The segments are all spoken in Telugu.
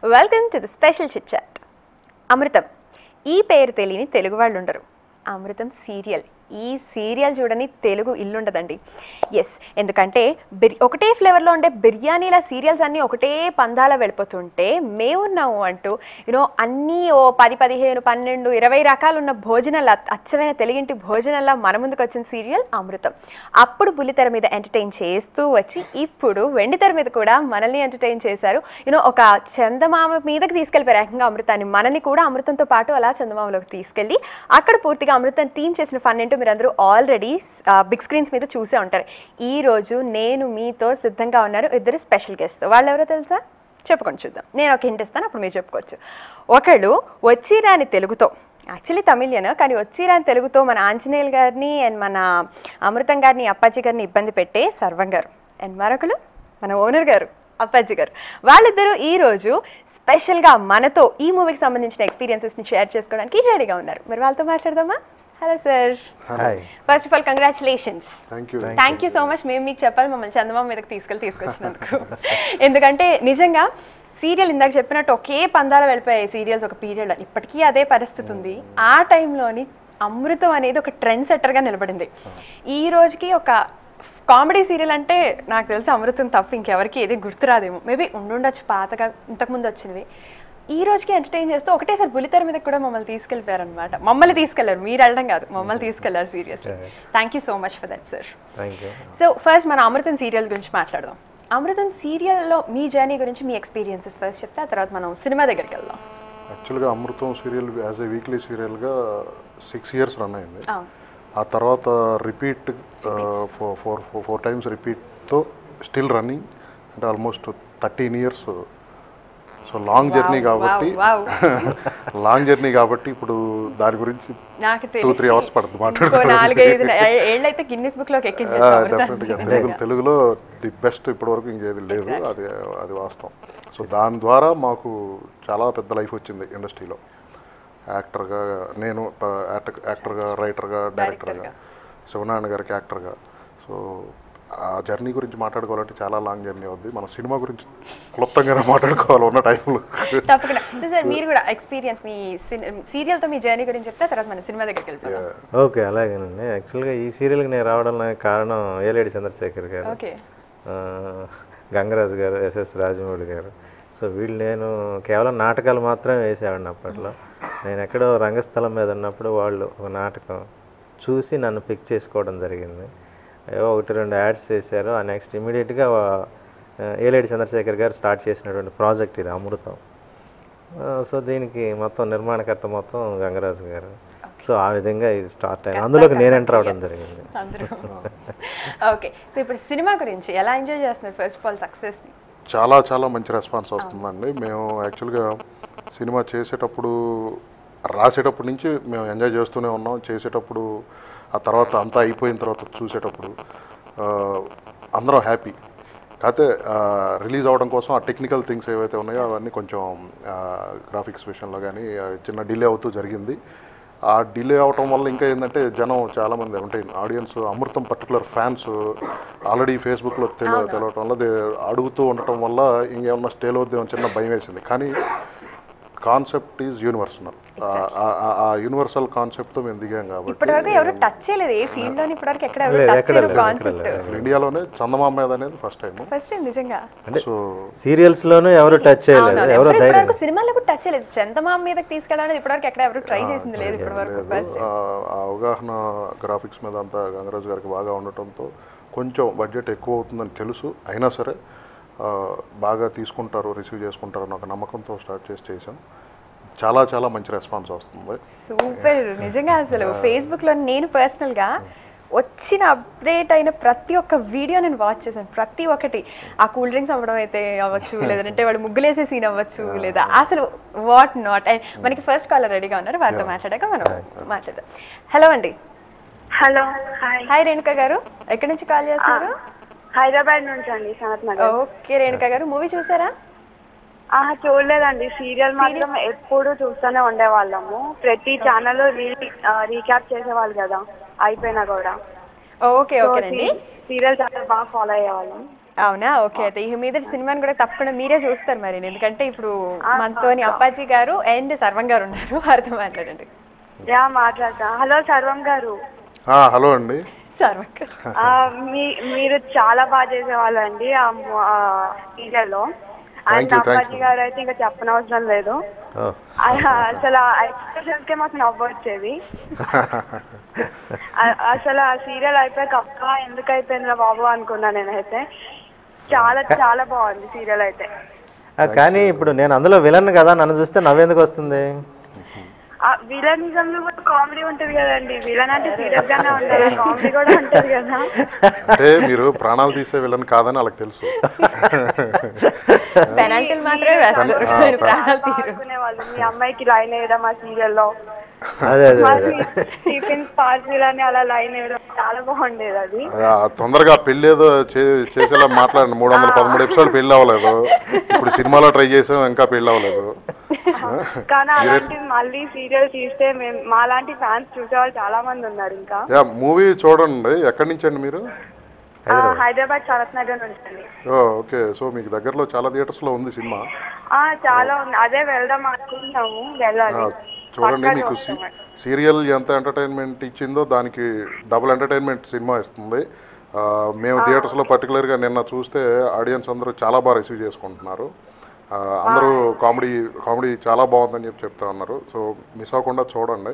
Welcome to the special chit chat Amrutham ఈ పేరు తెలియని తెలుగు వాళ్ళు ఉండరు అమృతం సీరియల్ ఈ సీరియల్ చూడని తెలుగు ఇల్లు ఉండదండి ఎస్ ఎందుకంటే బిర్ ఒకటే ఫ్లేవర్లో ఉండే బిర్యానీల సీరియల్స్ అన్నీ ఒకటే పందాల వెళ్ళిపోతుంటే మేమున్నాము అంటూ యూనో అన్నీ ఓ పది పదిహేను పన్నెండు ఇరవై రకాలున్న భోజనాల అచ్చమైన తెలుగింటి భోజనాల మన ముందుకు వచ్చిన సీరియల్ అమృతం అప్పుడు బుల్లితెర మీద ఎంటర్టైన్ చేస్తూ వచ్చి ఇప్పుడు వెండితెర మీద కూడా మనల్ని ఎంటర్టైన్ చేశారు యూనో ఒక చందమామ మీదకి తీసుకెళ్ళిపోయారు ఏకంగా అమృతాన్ని మనని కూడా అమృతంతో పాటు అలా చందమామలోకి తీసుకెళ్ళి అక్కడ పూర్తిగా అమృతం టీం చేసిన ఫన్ ఏంటో మీరందరూ ఆల్రెడీ బిగ్ స్క్రీన్స్ మీద చూసే ఉంటారు ఈ రోజు నేను మీతో సిద్ధంగా ఉన్నారు ఇద్దరు స్పెషల్ గెస్ట్ వాళ్ళు ఎవరో తెలుసా చెప్పుకొని చూద్దాం నేను ఒక హింట్ ఇస్తాను అప్పుడు మీరు చెప్పుకోవచ్చు ఒకళ్ళు వచ్చి రాని తెలుగుతో యాక్చువల్లీ తమిళియన్ కానీ వచ్చి రాని తెలుగుతో మన ఆంజనేయులు గారిని అండ్ మన అమృతం గారిని అప్పాజీ గారిని ఇబ్బంది పెట్టే సర్వం గారు అండ్ మరొకరు మన ఓనర్ గారు అప్పాజీ గారు వాళ్ళిద్దరూ ఈ రోజు స్పెషల్గా మనతో ఈ మూవీకి సంబంధించిన ఎక్స్పీరియన్సెస్ని షేర్ చేసుకోవడానికి రెడీగా ఉన్నారు మరి వాళ్ళతో మాట్లాడదామా hello sir hi first of all congratulations thank you thank you so much మేము మీకు చెప్పాలి మమ్మల్ని చందమామ మీదకి తీసుకెళ్ళి తీసుకొచ్చినందుకు ఎందుకంటే నిజంగా సీరియల్ ఇందాక చెప్పినట్టు ఒకే పందాలు వెళ్ళిపోయాయి సీరియల్స్ ఒక పీరియడ్లో ఇప్పటికీ అదే పరిస్థితి ఉంది ఆ టైంలోని అమృతం అనేది ఒక ట్రెండ్ సెట్టర్గా నిలబడింది ఈ రోజుకి ఒక కామెడీ సీరియల్ అంటే నాకు తెలిసి అమృతం తప్ప ఇంకెవరికి ఏది గుర్తురాదేమో మేబీ ఉండుండొచ్చు పాతగా ఇంతకుముందు వచ్చినవి ఈ రోజుకి ఎంటర్టైన్ చేస్తూ ఒకటేసారి బుల్లితెర మీద కూడా మమ్మల్ని తీసుకెళ్ళిపోయారు అనమాట మమ్మల్ని తీసుకెళ్లారు మీరు వెళ్ళడం కాదు మమ్మల్ని తీసుకెళ్లారు seriously thank you so much for that sir thank you so first మన అమృతం సీరియల్ గురించి మాట్లాడదాం అమృతం సీరియల్లో మీ జర్నీ గురించి మీ ఎక్స్పీరియన్సెస్ ఫస్ట్ చెప్తే ఆ తర్వాత మనం సినిమా దగ్గరికి వెళ్దాం యాక్చువల్గా Amrutham serial as a weekly సీరియల్గా సిక్స్ ఇయర్స్ రన్ అయింది అవును. ఆ తర్వాత repeat four four four times రిపీట్తో స్టిల్ రన్నింగ్ అంటే almost thirteen years so long journey కాబట్టి wow. లాంగ్ జర్నీ కాబట్టి ఇప్పుడు దాని గురించి నాకు టూ త్రీ అవర్స్ పడుతుంది ఇంకో మాట్లాడుకోవడానికి నాలుగైదు ఏళ్ళు అయితే గిన్నిస్ బుక్ లోకి ఎక్కించచ్చు డెఫినెట్గా తెలుగు తెలుగులో ది బెస్ట్ ఇప్పటివరకు ఇంకేది లేదు అది అది వాస్తవం సో దాని ద్వారా మాకు చాలా పెద్ద లైఫ్ వచ్చింది ఇండస్ట్రీలో యాక్టర్గా నేను ప- యాక్టర్- యాక్టర్గా రైటర్గా డైరెక్టర్గా శివనారాయణ గారికి యాక్టర్గా సో ఆ జర్నీ గురించి మాట్లాడుకోవాలంటే చాలా లాంగ్ జర్నీ అవుద్ది మన సినిమా గురించి క్లుప్తంగానే మాట్లాడుకోవాలి ఉన్న టైంలో తప్పకుండా సో సార్ మీరు కూడా ఎక్స్పీరియన్స్ మీ సీరియల్తో మీ జర్నీ గురించి చెప్తే తర్వాత మన సినిమా దగ్గరికి వెళ్ళిపోతాం ఓకే అలాగేనండి యాక్చువల్గా ఈ సీరియల్కి నేను రావడానికి కారణం ఏలేడి చంద్రశేఖర్ గారు ఓకే ఆ, గంగరాజు గారు ఎస్ఎస్ రాజమౌళి గారు సో వీళ్ళు నేను కేవలం నాటకాలు మాత్రమే వేసేవాడిని అప్పట్లో నేను ఎక్కడో రంగస్థలం మీద ఉన్నప్పుడు వాళ్ళు ఒక నాటకం చూసి నన్ను పిక్ చేసుకోవడం జరిగింది ఏవో ఒకటి రెండు యాడ్స్ చేశారు ఆ నెక్స్ట్ ఇమీడియట్గా ఏలేడి చంద్రశేఖర్ గారు స్టార్ట్ చేసినటువంటి ప్రాజెక్ట్ ఇది అమృతం ఆ, సో దీనికి మొత్తం నిర్మాణకర్త మొత్తం గంగరాజు గారు సో ఆ విధంగా ఇది స్టార్ట్ అయింది అందులోకి నేను ఎంటర్ అవ్వడం జరిగింది అందరూ ఓకే సో ఇప్పుడు సినిమా గురించి ఎలా ఎంజాయ్ చేస్తున్నారు ఫస్ట్ ఆఫ్ ఆల్ సక్సెస్ని చాలా చాలా మంచి రెస్పాన్స్ వస్తుందండి మేము యాక్చువల్గా సినిమా చేసేటప్పుడు రాసేటప్పటి నుంచి మేము ఎంజాయ్ చేస్తూనే ఉన్నాం చేసేటప్పుడు ఆ తర్వాత అంతా అయిపోయిన తర్వాత చూసేటప్పుడు ఆ, అందరం హ్యాపీ కాకపోతే రిలీజ్ అవ్వడం కోసం ఆ టెక్నికల్ థింగ్స్ ఏవైతే ఉన్నాయో అవన్నీ కొంచెం గ్రాఫిక్స్ విషయంలో కానీ ఆ, చిన్న డిలే అవుతూ జరిగింది ఆ డిలే అవటం వల్ల ఇంకా ఏంటంటే జనం చాలామంది అంటే audience Amrutham particular fans already ఫేస్బుక్లో తెల తెలవటం వల్ల దే- అడుగుతూ ఉండటం వల్ల ఇంకేమన్నా స్టేల్ అవుద్దేమో చిన్న భయం వేసింది కానీ కాన్సెప్ట్ ఈజ్ యూనివర్సల్ ఆ యూనివర్సల్ కాన్సెప్ట్తో మేము దిగాం కాబట్టి ఇప్పటివరకు ఎవరు టచ్ చేయలేదు ఏ ఫీల్డ్ లోని ఇప్పటివరకు ఎక్కడ ఎవరు లేదు, టచ్ ఎక్కడ చేయలేదు లేదు, ఎక్కడ కాన్సెప్ట్ లేదు. ఇండియాలోనే చందమామ మీద అనేది ఫస్ట్ టైం ఫస్ట్ నిజంగా సో సీరియల్స్లోనూ ఎవరు టచ్ చేయలేదు అవునవును. ఎవరో ఎవరు ధైర్యం ఇప్పటివరకు సినిమాలో కూడా టచ్ చేయలేదు చందమామ మీదకి తీసుకెళ్ళడానికి ఇప్పటివరకు ఎక్కడ ఎవరు ట్రై చేసింది లేదు ఇప్పటివరకు లేదు ఫస్ట్ ఆ ఆ అవగాహన గ్రాఫిక్స్ మీద అంతా గంగరాజు గారికి బాగా ఉండటంతో కొంచెం బడ్జెట్ ఎక్కువ అవుతుందని తెలుసు అయినా సరే ఆ, బాగా తీసుకుంటారు రిసీవ్ చేసుకుంటారు అని ఒక నమ్మకంతో స్టార్ట్ చేసి చేసాం చాలా చాలా మంచి రెస్పాన్స్ వస్తుంది సూపర్ నిజంగా అసలు ఫేస్బుక్ లో నేను పర్సనల్ గా వచ్చిన అప్డేట్ అయిన ప్రతి ఒక్క వీడియో నేను వాచ్ చేశాను ప్రతి ఒక్కటి ఆ కూల్ డ్రింక్స్ అవ్వడం అయితే అవ్వచ్చు లేదంటే వాడు ముగ్గులేసే సీన్ అవ్వచ్చు లేదా అసలు వాట్ నాట్ అండ్ మనకి ఫస్ట్ కాలర్ రెడీగా ఉన్నారు వారితో మాట్లాడాక మనం మాట్లాడదాం హలో అండి హలో హాయ్ హాయ్ రేణుక గారు ఎక్కడి నుంచి కాల్ చేస్తున్నారు హైదరాబాద్ నుంచి అండి సనత్ నగర్ ఓకే రేణుక గారు మూవీ చూసారా ఆహా చూడలేదండి సీరియల్ మాత్రం ఎప్పుడు చూస్తూనే ఉండేవాళ్ళము ప్రతి ఛానల్ రీ రీక్యాప్ చేసేవాళ్ళు కదా అయిపోయినా కూడా ఓకే ఓకేనండి సీరియల్ చాలా బాగా ఫాలో అయ్యేవాళ్ళం అవునా ఓకే అయితే ఈ మీద సినిమాని కూడా తప్పకుండా మీరే చూస్తారు మరి ఎందుకంటే ఇప్పుడు మనతోని అప్పాజీ గారు అండ్ సర్వం గారు ఉన్నారు వారితో మాట్లాడండి యా మాట్లాడతా హలో సర్వం గారు ఆ, హలో అండి సర్వం గారు ఆ, మీ మీరు చాలా బాగా చేసేవాళ్ళు అండి ఆ సీరియల్లో and you, thank Appaji you. గారు అయితే ఇంకా చెప్పనవసరం లేదు ఓ ఆ- అసలు ఆ ఎక్స్ప్రెషన్స్ కే మాకు నవ్వు వచ్చేది ఆ- అసలు ఆ సీరియల్ అయిపోయాక అక్క ఎందుకు అయిపోయిందిరా బాబు అనుకున్నా నేనైతే చాలా చాలా బాగుంది సీరియల్ అయితే ఆ, కానీ ఇప్పుడు నేను అందులో విలన్ కదా నన్ను చూస్తే నవ్వెందుకు వస్తుంది ఆ విలనిజంలో కూడా కామెడీ ఉంటది కదండి విలన్ అంటే సీరియస్ గానే ఉండాలి కామెడీ కూడా ఉంటది కదా అంటే మీరు ప్రాణాలు తీసే వెళ్ళని కాదని వాళ్ళకి తెలుసు పెనాల్టీలు మాత్రమే వేస్తారు ఆ, మీరు ప్రాణాలు తీరు అనుకునే వాళ్ళు మీ అమ్మాయికి లైన్ వేయడం ఆ సీరియల్లో అదే అదే అదే మరి టిఫిన్ పార్సల్ అని అలా లైన్ వేయడం చాలా బాగుండేది అది ఆ, తొందరగా పెళ్ళి ఏదో చే- చేసేలా మాట్లాడండి మూడు వందల పదమూడు ఎపిసోడ్ పెళ్ళి అవ్వలేదు ఇప్పుడు సినిమాలో ట్రై చేసాం ఇంకా పెళ్ళి అవ్వలేదు కానీ అలాంటి మళ్ళీ సీరియల్ తీస్తే మేము మాలాంటి ఫ్యాన్స్ చూసేవాళ్ళు చాలా మంది ఉన్నారు ఇంకా యా మూవీ చూడండి ఎక్కడి నుంచి అండి మీరు ఆ, హైదరాబాద్ శరత్ నగర్ నుంచి అండి. ఓ, ఓకే సో మీకు దగ్గరలో చాలా థియేటర్స్లో ఉంది సినిమా ఆ చాలా ఉంది అదే వెళ్దాం అనుకుంటున్నాము వెళ్ళాలి ఆ, చూడండి పక్కా మీకు చూస్తాం. సీరియల్ ఎంత ఎంటర్టైన్మెంట్ ఇచ్చిందో దానికి డబుల్ ఎంటర్టైన్మెంట్ సినిమా ఇస్తుంది ఆ, మేము థియేటర్స్లో పర్టికులర్గా నిన్న చూస్తే ఆడియన్స్ అందరూ చాలా బాగా రిసీవ్ చేసుకుంటున్నారు ఆ, అందరూ కామెడీ కామెడీ చాలా బాగుందని చెప్పి చెప్తా ఉన్నారు సో మిస్ అవ్వకుండా చూడండి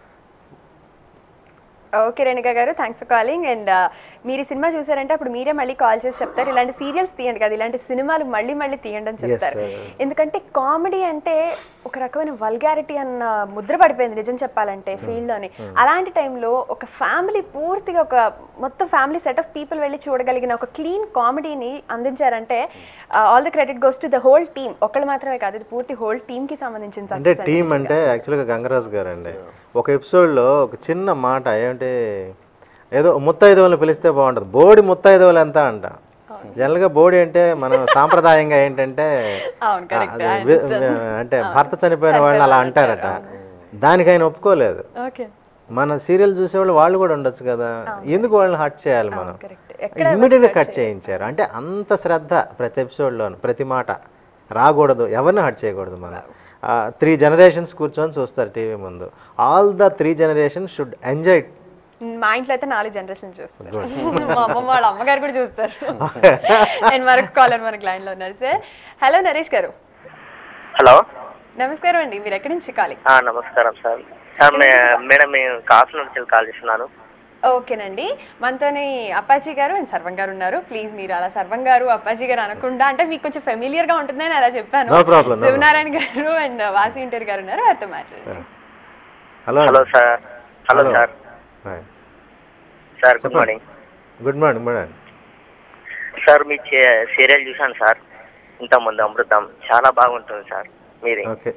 ఓకే రేణుక గారు థ్యాంక్స్ ఫర్ కాలింగ్ అండ్ మీరు ఈ సినిమా చూసారంటే అప్పుడు మీరే మళ్ళీ కాల్ చేసి చెప్తారు ఇలాంటి సీరియల్స్ తీయండి కదా ఇలాంటి సినిమాలు మళ్ళీ మళ్ళీ తీయండి అని చెప్తారు ఎందుకంటే కామెడీ అంటే ఒక రకమైన వల్గారిటీ అన్న ముద్ర పడిపోయింది నిజం చెప్పాలంటే ఫీల్డ్లోని అలాంటి టైంలో ఒక ఫ్యామిలీ పూర్తిగా ఒక మొత్తం ఫ్యామిలీ సెట్ ఆఫ్ పీపుల్ వెళ్ళి చూడగలిగిన ఒక క్లీన్ కామెడీని అందించారంటే all the credit goes to the whole team ఒకళ్ళు మాత్రమే కాదు ఇది పూర్తి హోల్ టీమ్కి సంబంధించిన అంటే success టీం అంటే యాక్చువల్గా గంగరాజు గారు అండి ఒక ఎపిసోడ్లో ఒక చిన్న మాట ఏమంటే ఏదో ముత్తైదవులను పిలిస్తే బాగుంటుంది బోడి ముత్తైదవులు ఎంత అంట జనరల్గా బోడి అంటే మనం సాంప్రదాయంగా ఏంటంటే అవును, correct. ఆ, అది వి- అంటే భర్త చనిపోయిన వాళ్ళని అలా అంటారట దానికి ఆయన ఒప్పుకోలేదు ఓకే మన సీరియల్ చూసేవాళ్ళు వాళ్ళు కూడా ఉండొచ్చు కదా ఎందుకు వాళ్ళని హట్ చేయాలి మనం కరెక్ట్ ఇమ్మీడియట్గా కట్ చేయించారు అంటే అంత శ్రద్ధ ప్రతి ఎపిసోడ్లోను ప్రతి మాట రాకూడదు ఎవరిని హట్ చేయకూడదు మనం త్రీ జనరేషన్స్ కూర్చొని చూస్తారు టీవీ ముందు all the three generation should enjoy మా ఇంట్లో అయితే నాలుగు జనరేషన్ చూస్తారు మా అమ్మమ్మ వాళ్ళ అమ్మగారు కూడా చూస్తారు అండ్ మరొక కాలర్ మనకి లైన్ లో ఉన్నారు సార్ హలో నరేష్ గారు హలో నమస్కారం అండి మీరు ఎక్కడి నుంచి కాలి ఆ, నమస్కారం సార్ సార్ మే- మేడం నేను కాఫీ నుంచి కాల్ చేస్తున్నాను ఓకేనండి మనతోని అప్పాజీ గారు అండ్ సర్వం గారు ఉన్నారు ప్లీజ్ మీరు అలా సర్వం గారు అప్పాజీ గారు అనకుండా అంటే మీకు కొంచెం ఫెమిలియర్ గా ఉంటుందని అలా చెప్పాను No problem, no శివనారాయణ గారు అండ్ వాసి ఇంటర్ గారు ఉన్నారు వారితో మాట్లాడండి hello hello sir hello sir sir good చెప్పండి. Morning good morning madam sir మీ చే- సీరియల్ చూశాను సార్ ఇంతకుముందు అమృతం చాలా బాగుంటుంది సార్ మీది ఓకే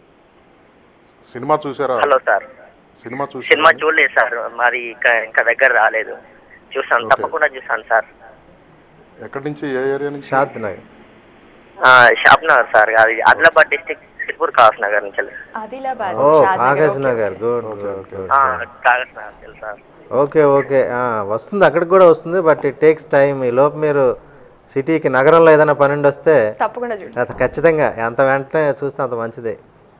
సినిమా చూసారా హలో సార్ సినిమా చూసారా సినిమా చూడలేదు సార్ మరి ఇంకా ఇంకా దగ్గర రాలేదు చూసాను తప్పకుండా చూసాను సార్ ఎక్కడి నుంచి ఏ ఏరియా నుంచి షాద్ నగర్ ఆ, షాప్ నగర్ సార్ అది ఆదిలాబాద్ డిస్టిక్ సిర్పూర్ కాస్ నగర్ నుంచి ఆదిలాబాద్ ఓ Shad Nagar, Kagaz okay. Nagar good good good ఆ, కాగజ్ నగర్ తెలుసు సార్ ఓకే ఓకే ఆ, వస్తుంది అక్కడికి కూడా వస్తుంది బట్ ఇట్ టేక్స్ టైం ఈ లోపు మీరు సిటీకి నగరంలో ఏదైనా పన్నెండు వస్తే తప్పకుండా చూడండి అది ఖచ్చితంగా ఎంత వెంటనే చూస్తే అంత మంచిదే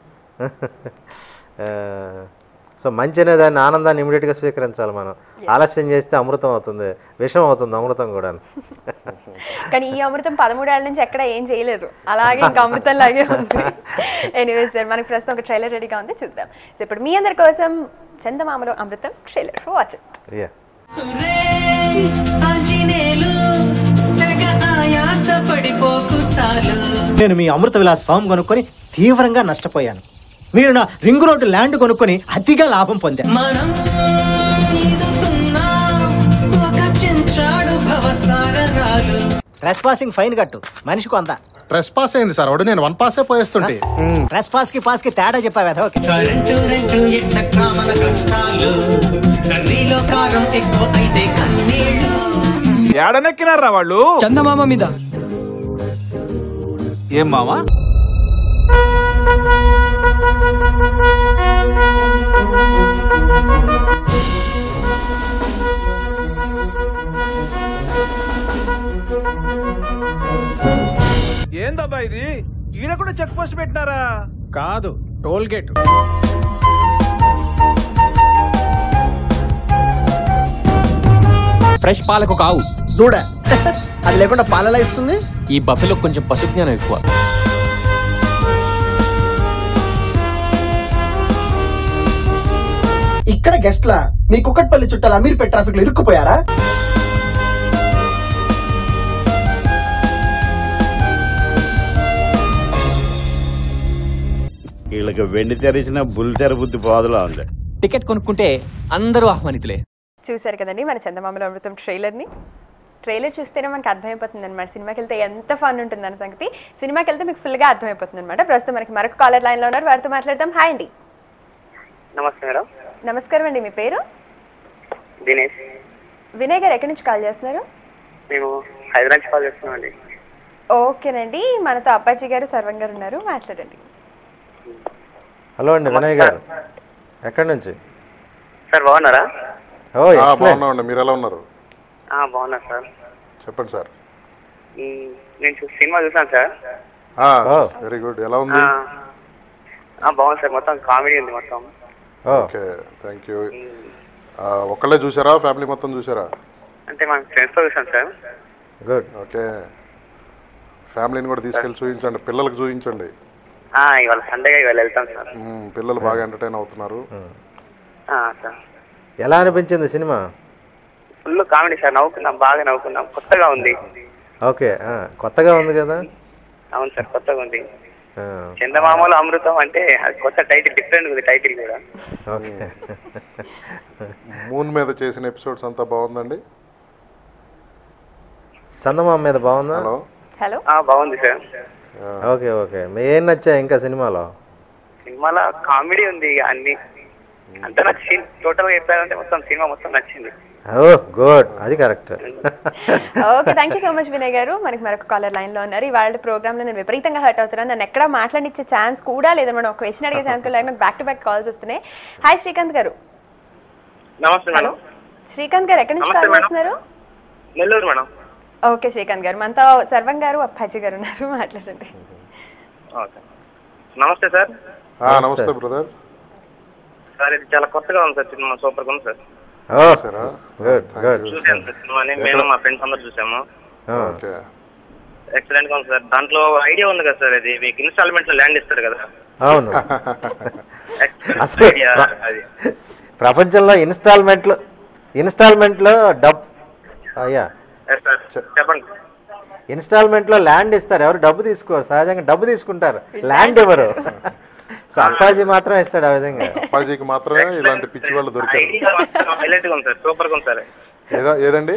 సో మంచి అనే దాన్ని ఆనందాన్ని ఇమీడియట్గా స్వీకరించాలి మనం ఆలస్యం చేస్తే అమృతం అవుతుంది విషం అవుతుంది అమృతం కూడా కానీ ఈ అమృతం పదమూడేళ్ల నుంచి ఎక్కడ ఏం చేయలేదు అలాగే ఇంకా అమృతం లాగే ఉంది ఎనీవేస్ సార్ మనకి ప్రస్తుతం ఒక ట్రైలర్ రెడీగా ఉంది చూద్దాం సో ఇప్పుడు మీ అందరి కోసం చందమామలో అమృతం ట్రైలర్ వాచ్ ఇట్ యా రే ఆంజనేయులు తెగ ఆయాస పడిపోకు చాలు నేను మీ అమృత విలాస్ ఫామ్ కొనుక్కొని తీవ్రంగా నష్టపోయాను మీరు నా రింగ్ రోడ్డు ల్యాండ్ కొనుక్కొని అతిగా లాభం పొందారు మనం ఈదుతున్నాం ఒక చెంచాడు భవసాగరాలు ట్రెస్ పాసింగ్ ఫైన్ కట్టు మనిషికి వంద ప్రెస్ పాస్ అయింది సార్ వాడు నేను వన్ పాసే పోయేస్తుంటే ట్రెస్ పాస్ కి పాస్ కి తేడా చెప్పావు ఓకే కరెంటు రెంటు ఎక్సెట్రా మన కష్టాలు కర్రీలో కారం ఎక్కువ అయితే కన్నీళ్ళు ఏడనెక్కినారా వాళ్ళు చందమామ మీద ఏం మావా రా ఇది ఈడ కూడా చెక్ పోస్ట్ పెట్టినారా కాదు టోల్ గేట్ ఫ్రెష్ పాలకు ఒక ఆవు దూడ అది లేకుండా పాలలా ఇస్తుంది ఈ బఫెలో కొంచెం పశు జ్ఞానం ఎక్కువ ఇక్కడ గెస్ట్లా మీ కుక్కట్పల్లి చుట్టాల అమీర్పేట ట్రాఫిక్ లో ఇరుక్కుపోయారా వీళ్ళకి వెండి తెరిచిన బుల్ తెర బుద్ధి పోదులా ఉంది టికెట్ కొనుక్కుంటే అందరూ ఆహ్వానితులే చూశారు కదండి మన చందమామల అమృతం ట్రైలర్ని ట్రైలర్ చూస్తేనే మనకి అర్థమైపోతుంది అనమాట సినిమాకి వెళ్తే ఎంత ఫన్ ఉంటుందన్న సంగతి సినిమాకి వెళ్తే మీకు ఫుల్గా అర్థమైపోతుంది అనమాట ప్రస్తుతం మనకి మరొక కాలర్ లైన్లో ఉన్నారు వారితో మాట్లాడదాం హాయ్ అండి నమస్తే మేడం నమస్కారం అండి మీ పేరు దినేష్ వినయ్ గారు ఎక్కడి నుంచి కాల్ చేస్తున్నారు మేము హైదరాబాద్ నుంచి కాల్ చేస్తున్నామండి ఓకేనండి మనతో అప్పాజీ గారు సర్వం గారు ఉన్నారు మాట్లాడండి హలో అండి వినయ్ గారు ఎక్కడి నుంచి సార్ బాగున్నారా ఓ ఆ, excellent. బాగున్నామండి మీరు ఎలా ఉన్నారు ఆ, బాగున్నా సార్ చెప్పండి సార్ మ్, నేను చూ- సినిమా చూసాను సార్ వెరీ గుడ్ ఎలా ఉంది ఆ, ఆ, బాగుంది సార్ మొత్తం కామెడీ ఉంది మొత్తం ఓకే థ్యాంక్ యూ ఒక్కళ్ళే చూసారా ఫ్యామిలీ మొత్తం చూసారా అంటే మా ఫ్రెండ్స్తో చూసాను సార్ గుడ్ ఓకే ఫ్యామిలీని కూడా తీసుకెళ్ళి చూపించండి పిల్లలకు చూపించండి ఆ, ఇవాళ సండేగా ఇవాళ వెళ్తాం సార్ మ్మ్, పిల్లలు బాగా ఎంటర్టైన్ అవుతున్నారు ఆ, సార్ ఎలా అనిపించింది సినిమా ఫుల్ కామెడీ సార్ నవ్వుకున్నాం బాగా నవ్వుకున్నాం కొత్తగా ఉంది ఓకే ఆ, కొత్తగా ఉంది కదా అవును సార్ కొత్తగా ఉంది ఆ, చందమామలో అమృతం అంటే అది కొత్త టైటిల్ డిఫరెంట్ ఉంది టైటిల్ కూడా ఓకే మూన్ మీద చేసిన ఎపిసోడ్స్ అంతా బాగుందండి చందమామ మీద బాగుందా హలో హలో ఆ, బాగుంది సార్ ఓకే ఓకే మీ ఏం నచ్చాయి ఇంకా సినిమాలో సినిమాలో కామెడీ ఉంది ఇక అన్ని అంతా నాకు సీన్ టోటల్ గా చెప్పాలంటే మొత్తం సినిమా మొత్తం నచ్చింది ఓ గుడ్ అది correct okay thank you so much Vinay garu మనకి మరొక కాలర్ లైన్లో ఉన్నారు ఇవాళ ప్రోగ్రామ్లో నేను విపరీతంగా హర్ట్ అవుతున్నాను నన్ను ఎక్కడ మాట్లాడిచ్చే ఛాన్స్ కూడా లేదు మనం ఒక క్వశ్చన్ అడిగే ఛాన్స్ కూడా లేకుండా బ్యాక్ టు బ్యాక్ కాల్స్ వస్తున్నాయి హాయ్ శ్రీకాంత్ గారు నమస్తే మేడం శ్రీకాంత్ గారు ఎక్కడి నుంచి నమస్తే కాల్ మేడం. చేస్తున్నారు నెల్లూరు మేడం ఓకే శ్రీకాంత్ గారు మనతో సర్వం గారు అప్పాజీ గారు ఉన్నారు మాట్లాడండి ఓకే నమస్తే సార్ ఆ, నమస్తే బ్రదర్ సార్ ఇది చాలా కొత్తగా ఉంది సార్ సినిమా సూపర్ గా ఉంది సార్ ఓ గుడ్ గుడ్ చూసాను సార్ సినిమాని మేము మా ఫ్రెండ్స్ అందరు చూసాము ఓకే ఎక్సలెంట్ గా ఉంది సార్ దాంట్లో ఐడియా ఉంది కదా సార్ ఇది మీకు ఇన్స్టాల్మెంట్ లో ల్యాండ్ ఇస్తారు కదా అవును Excellent అసలు idea ప్ర- అది ప్రపంచంలో ఇన్స్టాల్మెంట్లు ఇన్స్టాల్మెంట్లో డబ్ అయ్యా Yes, sir. చెప్పండి ఇన్స్టాల్మెంట్లో ల్యాండ్ ఇస్తారు ఎవరు డబ్బు తీసుకోరు సహజంగా డబ్బు తీసుకుంటారు ల్యాండ్ ఇవ్వరు సో అప్పాజీ మాత్రం ఇస్తాడు ఆ విధంగా అప్పాజీకి మాత్రమే ఇలాంటి పిచ్చి వాళ్ళు దొరికారు ఐడియా హైలైట్ గా ఉంది సార్ సూపర్ గా ఉంది సార్ ఏదా ఏదండి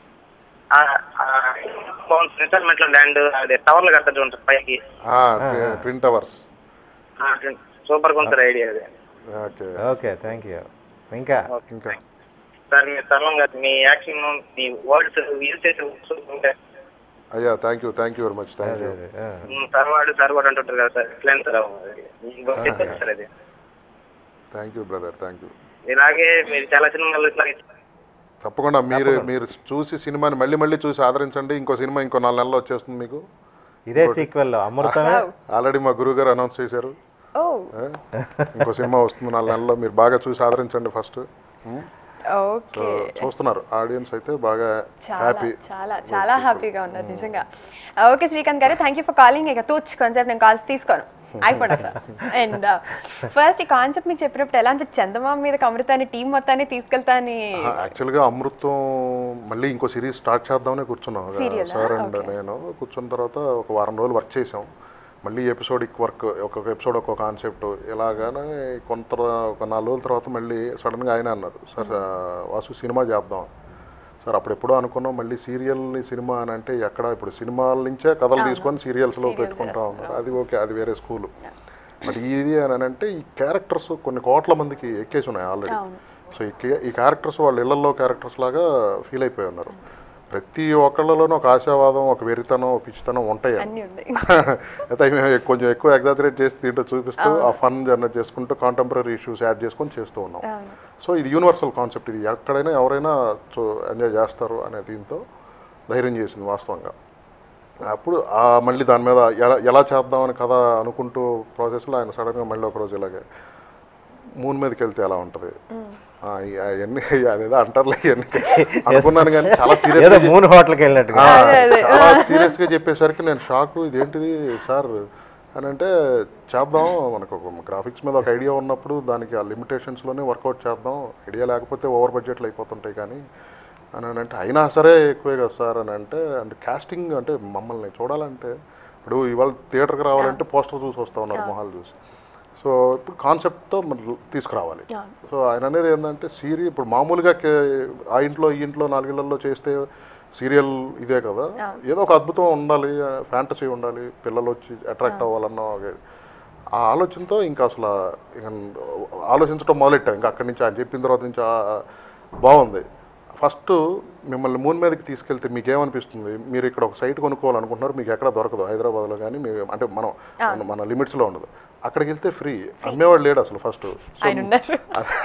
ఇన్స్టాల్మెంట్ లో ల్యాండ్ అదే టవర్లు కట్టచ్చు ఉంటుంది పైకి ఆ, ట్వి- ట్విన్ టవర్స్ సూపర్ గా ఉంది సార్ ఐడియా అది ఓకే ఓకే థ్యాంక్ యూ ఇంకా ఇంకా సార్ మీ సర్వం గారు మీ యాక్షన్ మీ వర్డ్స్ యూజ్ చేసే words ఉంటాయి అయ్యా thank you thank you very much thank you um, సర్వాడు సర్వాడు అంటుంటారు కదా సార్ ఎక్సలెంట్ సార్ మీకు చెప్పండి సార్ అది thank you brother thank you ఇలాగే మీరు చాలా సినిమాలు ఇట్లా తప్పకుండా మీరు మీరు చూసి సినిమాని మళ్ళీ మళ్ళీ చూసి ఆదరించండి ఇంకో సినిమా ఇంకో నాలుగు నెలల్లో వచ్చేస్తుంది మీకు ఇదే సీక్వెల్ అమృతమే ఆల్రెడీ మా గురువు గారు అనౌన్స్ చేశారు ఓ ఆ? ఇంకో సినిమా వస్తుంది నాలుగు నెలల్లో మీరు బాగా చూసి ఆదరించండి ఫస్ట్ సో ఓకే చూస్తున్నారు ఆడియన్స్ అయితే బాగా చాలా హ్యాపీ చాలా చాలా హ్యాపీగా ఉన్నారు నిజంగా ఓకే శ్రీకాంత్ గారు థ్యాంక్ యూ ఫర్ కాలింగ్ ఇక తూచ్ కాన్సెప్ట్ నేను కాల్స్ తీసుకోను అయిపోయినా అండ్ ఫస్ట్ ఈ కాన్సెప్ట్ మీకు చెప్పినప్పుడు ఎలా అంటే చందమామ మీద అమృతాన్ని టీం మొత్తాన్ని తీసుకెళ్తా అని యాక్చువల్గా అమృతం మళ్ళీ ఇంకో సిరీస్ స్టార్ట్ చేద్దామని కూర్చున్నాం Serial ఆ? సార్ అండ్ నేను కూర్చున్న తర్వాత ఒక వారం రోజులు వర్క్ చేసాం మళ్ళీ ఎపిసోడిక్ వర్క్ ఒక్కొక్క ఎపిసోడ్ ఒక్కొక్క కాన్సెప్ట్ ఇలాగానే కొంత ఒక నాలుగు రోజుల తర్వాత మళ్ళీ సడన్గా ఆయన అన్నారు సార్ ఆ, వాసు సినిమా చేద్దాం సార్ అప్పుడు ఎప్పుడో అనుకున్నాం మళ్ళీ సీరియల్ సినిమా అని అంటే ఎక్కడ ఇప్పుడు సినిమాల నుంచే కథలు తీసుకొని సీరియల్స్లో పెట్టుకుంటా ఉన్నారు అది ఓకే అది వేరే స్కూల్ బట్ ఇది అని అంటే ఈ క్యారెక్టర్స్ కొన్ని కోట్ల మందికి ఎక్కేసి ఉన్నాయి ఆల్రెడీ సో ఈ కే- ఈ క్యారెక్టర్స్ వాళ్ళ ఇళ్లలో క్యారెక్టర్స్ లాగా ఫీల్ అయిపోయి ఉన్నారు ప్రతి ఒక్కళ్ళలోనూ ఒక ఆశావాదం ఒక వెరితనం ఒక పిచ్చితనం ఉంటాయి అన్నీ ఉన్నాయి అయితే అవి మేము కొంచెం ఎక్కువ ఎగ్జాజరేట్ చేసి దీంట్లో చూపిస్తూ ఆ ఫన్ జనరేట్ చేసుకుంటూ కాంటెంపరీ ఇష్యూస్ యాడ్ చేసుకొని చేస్తూ ఉన్నాం అవును. సో ఇది యూనివర్సల్ కాన్సెప్ట్ ఇది ఎక్కడైనా ఎవరైనా ఎంజాయ్ చేస్తారు అనే దీంతో ధైర్యం చేసింది వాస్తవంగా అప్పుడు ఆ మళ్ళీ దాని మీద ఎలా ఎలా చేద్దామని కథ అనుకుంటూ ప్రాసెస్లో ఆయన సడన్గా మళ్ళీ ఒక రోజు ఇలాగే మూన్ మీదకి వెళ్తే ఎలా ఉంటుంది అవన్నీ అదేదో అంటారులే ఇవన్నీ అనుకున్నాను కానీ చాలా ఏదో సీరియస్ మూన్ హోటల్కి వెళ్ళినట్టుగా చాలా సీరియస్గా చెప్పేసరికి నేను షాక్ ఇదేంటిది సార్ అని అంటే చేద్దాం మనకు ఒక గ్రాఫిక్స్ మీద ఒక ఐడియా ఉన్నప్పుడు దానికి ఆ లిమిటేషన్స్లోనే వర్కౌట్ చేద్దాం ఐడియా లేకపోతే ఓవర్ బడ్జెట్లు అయిపోతుంటాయి కానీ అని అని అంటే అయినా సరే ఎక్కువే కదా సార్ అని అంటే అంటే కాస్టింగ్ అంటే మమ్మల్ని చూడాలంటే ఇప్పుడు ఇవాళ థియేటర్కి రావాలంటే పోస్టర్ చూసి వస్తూ ఉన్నారు మొహాలు చూసి సో ఇప్పుడు కాన్సెప్ట్తో మనం తీసుకురావాలి సో ఆయన అనేది ఏంటంటే సీరీ ఇప్పుడు మామూలుగా కే- ఆ ఇంట్లో ఈ ఇంట్లో నాలుగిళ్లలో చేస్తే సీరియల్ ఇదే కదా ఏదో ఒక అద్భుతం ఉండాలి ఫ్యాంటసీ ఉండాలి పిల్లలు వచ్చి అట్రాక్ట్ అవ్వాలన్న ఒక- ఆ ఆలోచనతో ఇంకా అసలు ఇక ఆలోచించడం మొదలెట్టాం ఇంకా అక్కడి నుంచి ఆయన చెప్పిన తర్వాత నుంచి ఆ- బాగుంది ఫస్ట్ మిమ్మల్ని మూన్ మీదకి తీసుకెళ్తే మీకు ఏమనిపిస్తుంది మీరు ఇక్కడ ఒక సైట్ కొనుక్కోవాలనుకుంటున్నారు మీకు ఎక్కడ దొరకదు హైదరాబాద్లో కానీ మీ అంటే మనం మన- మన లిమిట్స్లో ఉండదు అక్కడికి వెళ్తే ఫ్రీ అమ్మేవాడు లేడు అసలు ఫస్ట్ ఆయన ఉన్నారు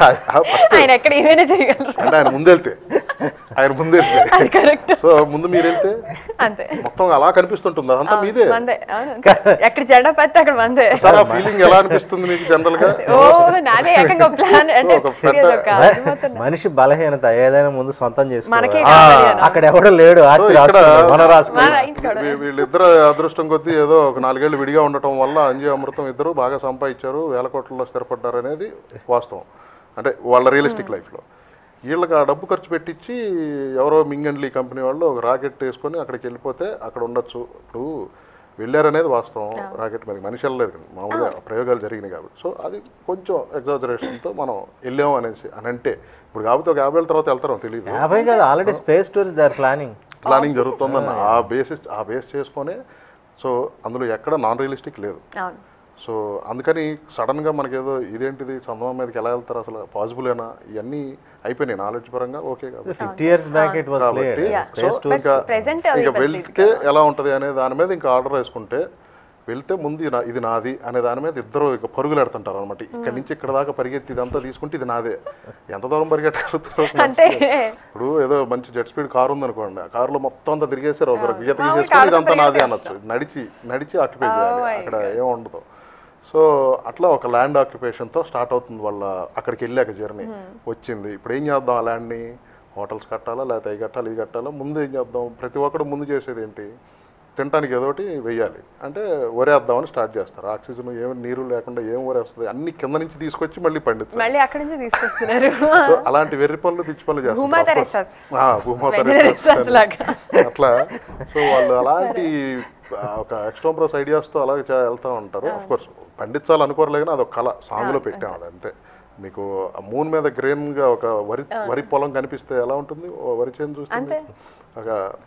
ఫస్ట్ ఆయన ఎక్కడ ఏమైనా చేయగలరు అంటే ఆయన ముందెళ్తే ఆయన ముందెళ్తే అది కరెక్ట్ సో ముందు మీరు వెళ్తే అంతే మొత్తం అలా కనిపిస్తుంటుంది అదంతా మీదే మందే అవును ఎక్కడ జెండా పడితే అక్కడ మందే సార్ ఆ ఫీలింగ్ ఎలా అనిపిస్తుంది మీకు జనరల్ గా ఓ నాదే ఏకంగా ప్లాన్ అంటే ఒక పెద్ద- ఇది ఒక అద్భుతం. మనిషి బలహీనత ఏదైనా ముందు సొంతం మనకే చేసుకోవాలి కావాలి అని. అక్కడ ఎవడో లేడు ఆస్తి సో ఇక్కడ- రాసుకున్నాడు మనం మన రాసుకున్నాం రాయించుకోవడం. వీ- వీళ్ళిద్దరు అదృష్టం కొద్దీ ఏదో ఒక నాలుగేళ్లు విడిగా ఉండటం వల్ల అంజీ అమృతం ఇద్దరు బాగా సంపాదించారు వేల కోట్లలో స్థిరపడ్డారు అనేది వాస్తవం అంటే వాళ్ళ రియలిస్టిక్ లైఫ్లో వీళ్ళకి ఆ డబ్బు ఖర్చు పెట్టించి ఎవరో మింగండ్లీ కంపెనీ వాళ్ళు ఒక రాకెట్ వేసుకొని అక్కడికి వెళ్ళిపోతే అక్కడ ఉండొచ్చు ఇప్పుడు వెళ్ళారనేది వాస్తవం రాకెట్ మీద మనిషి వెళ్ళలేదు కానీ మామూలుగా ప్రయోగాలు జరిగినాయి కాబట్టి సో అది కొంచెం ఎగ్జాజరేషన్తో మనం వెళ్ళాము అనేసి అని అంటే ఇప్పుడు కాకపోతే ఒక యాభై ఏళ్ళ తర్వాత వెళ్తారో తెలియదు యాభై కాదు already space tours they are planning planning జరుగుతుందన్న ఆ బేసిస్ ఆ బేస్ చేసుకొనే సో అందులో ఎక్కడ నాన్ రియలిస్టిక్ లేదు అవును సో అందుకని సడన్గా మనకేదో ఇదేంటిది చందమా మీదకి ఎలా వెళ్తారు అసలు పాసిబులేనా ఇవన్నీ అయిపోయినాయి నాలెడ్జ్ పరంగా ఓకే కాబట్టి fifty years back it was కాబట్టి క్లియర్ సో స్పేస్ టూర్ ఇంకా present ఇంకా అది వెళ్తే ఎలా ఉంటుంది అనే దాని మీద ఇంకా ఆర్డర్ వేసుకుంటే వెళ్తే ముందు ఇది నా- ఇది నాది అనే దాని మీద ఇద్దరు ఇక పరుగులు ఎడుతుంటారు అనమాట ఇక్కడి నుంచి ఇక్కడ దాకా పరిగెత్తి ఇదంతా తీసుకుంటే ఇది నాదే ఎంత దూరం పరిగెట్టగలుగుతారు అంటే ఇప్పుడు ఏదో మంచి జెట్ స్పీడ్ కార్ ఉందనుకోండి ఆ కారులో మొత్తం అంతా తిరిగేసారు ఒక గీత మామూలు గీసేసుకొని కారుతో ఇదంతా నాదే పరిగెత్తే అనొచ్చు నడిచి నడిచి ఆక్యుపై Oh చేయాలి my అక్కడ ఏం ఉండదు సో అట్లా ఒక ల్యాండ్ ఆక్యుపేషన్తో స్టార్ట్ అవుతుంది వాళ్ళ అక్కడికి వెళ్ళాక జర్నీ వచ్చింది ఇప్పుడు ఏం చేద్దాం ఆ ల్యాండ్ని హోటల్స్ కట్టాలా లేకపోతే అవి కట్టాలి ఇవి కట్టాలా ముందు ఏం చేద్దాం ప్రతి ఒక్కడు ముందు చేసేది ఏంటి తినడానికి ఏదోటి వెయ్యాలి అంటే వరేద్దామని స్టార్ట్ చేస్తారు ఆక్సిజన్ ఏమి నీరు లేకుండా ఏం వరేస్తుంది అన్ని కింద నుంచి తీసుకొచ్చి మళ్ళీ పండిస్తారు మళ్ళీ అక్కడి నుంచి తీసుకొస్తున్నారు సో అలాంటి వెర్రి పనులు పిచ్చి పనులు భూమాత చేస్తారు resorts. ఆ, భూమాత వెన్నెల resorts resorts అని. లాగా. అట్లా సో వాళ్ళు అలాంటి ఆ, ఒక ఎక్స్ట్రోంప్రస్ ఐడియాస్తో అలాగే చే- వెళ్తూ ఉంటారు అఫ్ కోర్స్ పండించాలి అనుకోరలే కానీ అదొక కళ సాంగ్లో పెట్టాం అది అంతే మీకు ఆ మూన్ మీద గ్రీన్గా ఒక వరి వరి పొలం కనిపిస్తే ఎలా ఉంటుంది ఓ వరి చేను చూస్తే అంతే. ఒక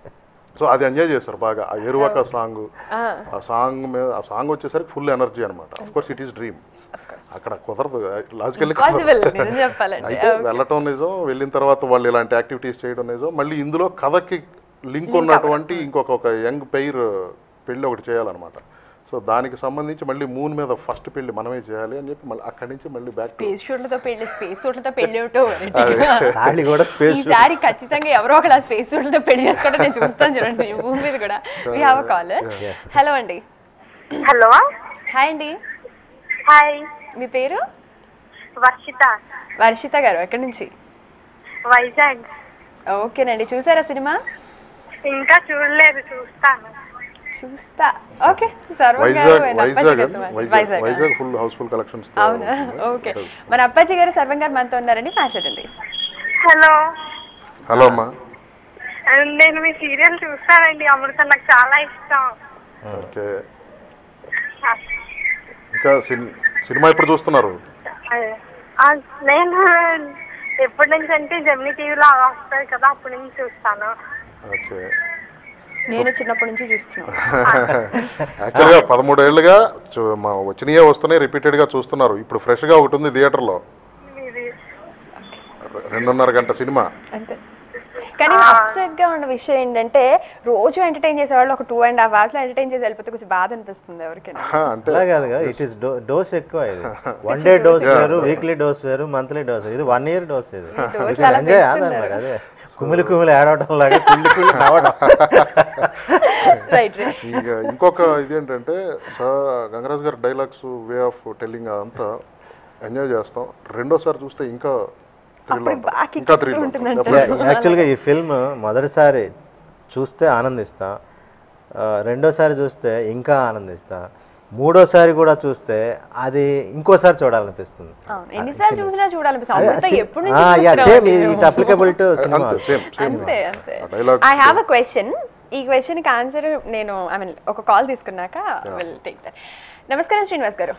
సో అది ఎంజాయ్ చేస్తారు బాగా ఆ ఎరువక సాంగ్ ఆ సాంగ్ మీద ఆ సాంగ్ వచ్చేసరికి ఫుల్ ఎనర్జీ అనమాట of course it is dream అక్కడ కుదరదు లాజికల్లీ పాసిబుల్ నిజం చెప్పాలంటే అయితే వెళ్ళటం నిజం వెళ్ళిన తర్వాత వాళ్ళు ఇలాంటి యాక్టివిటీస్ చేయడం నిజం మళ్ళీ ఇందులో కథకి లింక్ ఉన్నటువంటి ఇంకొక ఒక యంగ్ పెయిర్ పెళ్ళి ఒకటి చేయాలన్నమాట సో దానికి సంబంధించి మళ్ళీ మూన్ మీద ఫస్ట్ పెళ్లి మనమే చేయాలి అని చెప్పి మళ్ళీ అక్కడి నుంచి మళ్ళీ బ్యాక్ స్పేస్ షూట్లతో పెళ్లి స్పేస్ షూట్లతో పెళ్లి ఏమిటో తాళి కూడా స్పేస్ ఈసారి ఖచ్చితంగా ఎవరో ఒకలా స్పేస్ షూట్లతో పెళ్లి చేసుకోవడం నేను చూస్తాను చూడండి ఈ భూమి మీద కూడా we have a call hello అండి హలో హాయ్ అండి హాయ్ మీ పేరు వర్షిత వర్షిత గారు ఎక్కడి నుంచి వైజాగ్ ఓకేనండి చూసారా సినిమా ఇంకా చూడలేదు చూస్తాను చూస్తా ఓకే సర్వం గారు వైజాగ్ and అప్పాజీ వైజాగ్ గారితో వైజాగ్ మాట్లాడండి. వైజాగ్ ఫుల్ హౌస్ఫుల్ కలెక్షన్స్ అవునా ఓకే మన అప్పాజీ గారు సర్వం గారు మనతో ఉన్నారండి మాట్లాడండి హలో హలో అమ్మా నేను మీ సీరియల్ చూస్తానండి అమృత నాకు చాలా ఇష్టం ఓకే ఇంకా సిన్- సినిమా ఎప్పుడు చూస్తున్నారు ఆ, నేను ఎప్పటి నుంచి అంటే జమినీ టీవీలో అలా వస్తుంది కదా అప్పటి నుంచి చూస్తాను ఓకే నేను చిన్నప్పటి నుంచి చూస్తున్నాను యాక్చువల్గా పదమూడేళ్లుగా చూ- మా వచ్చినయే వస్తున్నాయి రిపీటెడ్గా చూస్తున్నారు ఇప్పుడు ఫ్రెష్గా ఒకటి ఉంది థియేటర్లో ఇది రె- రెండున్నర గంట సినిమా అంతే కానీ అప్సెట్ గా ఉన్న విషయం ఏంటంటే రోజు ఎంటర్టైన్ చేసేవాళ్ళు ఒక టూ అండ్ హాఫ్ అవర్స్ లో ఎంటర్టైన్ చేసి వెళ్ళిపోతే కొంచెం బాధ అనిపిస్తుంది ఎవరికైనా హా, అంటే అలా కాదు కదా ఇట్ ఈస్ డోస్ ఎక్కువ ఇది వన్ డే డోస్ వేరు వీక్లీ డోస్ వేరు మంత్లీ డోస్ ఇది వన్ ఇయర్ డోస్ ఇది dose అలా ఎంజాయ్ పెంచుతున్నారు. అదనమాట అదే కుమిలి కుమిలి ఏడవటం లాగా కుళ్ళి కుళ్ళి నవ్వడం రైట్ రైట్ ఇక ఇంకొక ఇదేంటంటే సార్ గంగరాజ్ గారి డైలాగ్స్ వే ఆఫ్ టెల్లింగ్ అంతా ఎంజాయ్ చేస్తాం రెండోసారి చూస్తే ఇంకా thrill అప్పుడు ఉంటుంది. బాగా ఇంకా థ్రిల్ ఎక్కుతూ ఉంటుంది ఉంటుందంట. Definitely. యాక్చువల్గా ఈ ఫిల్మ్ మొదటిసారి చూస్తే ఆనందిస్తా ఆ, రెండోసారి చూస్తే ఇంకా ఆనందిస్తా మూడోసారి కూడా చూస్తే అది ఇంకోసారి చూడాలనిపిస్తుంది అవును ఎన్నిసార్లు చూసినా చూడాలనిపిస్తుంది అదే, అమృత sim- ఎప్పటి నుంచి ఆ, yeah, చూస్తున్నావు same, నేను? it applicable to cinema. అంతే సేమ్ సేమ్ అంతే అంతే dialogue I have a question ఈ క్వశ్చన్కి ఆన్సర్ నేను ఐ మీన్ ఒక కాల్ తీసుకున్నాక విల్ టేక్ దట్ నమస్కారం శ్రీనివాస్ గారు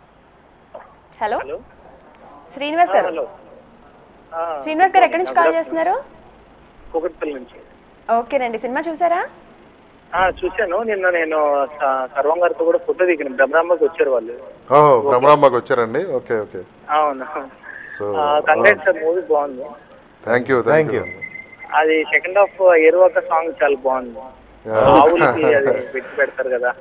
హలో శ్రీనివాస్ గారు శ్రీనివాస్ గారు ఎక్కడి నుంచి కాల్ చేస్తున్నారు కూకట్పల్లి నుంచి ఓకేనండి సినిమా చూసారా ఆ, చూశాను నిన్న నేను స- సర్వం గారితో కూడా ఫోటో దిగాను బ్రహ్మాంబకి వచ్చారు వాళ్ళు ఓహో బ్రహ్మరాంబకి వచ్చారండి ఓకే ఓకే అవును సో కంగ్రాట్స్ సార్ మూవీ బాగుంది థ్యాంక్ యూ థ్యాంక్ యూ అది సెకండ్ హాఫ్ ఎరువాక సాంగ్ చాలా బాగుంది Yeah. ఆవులకి అది పెట్టి పెడతారు కదా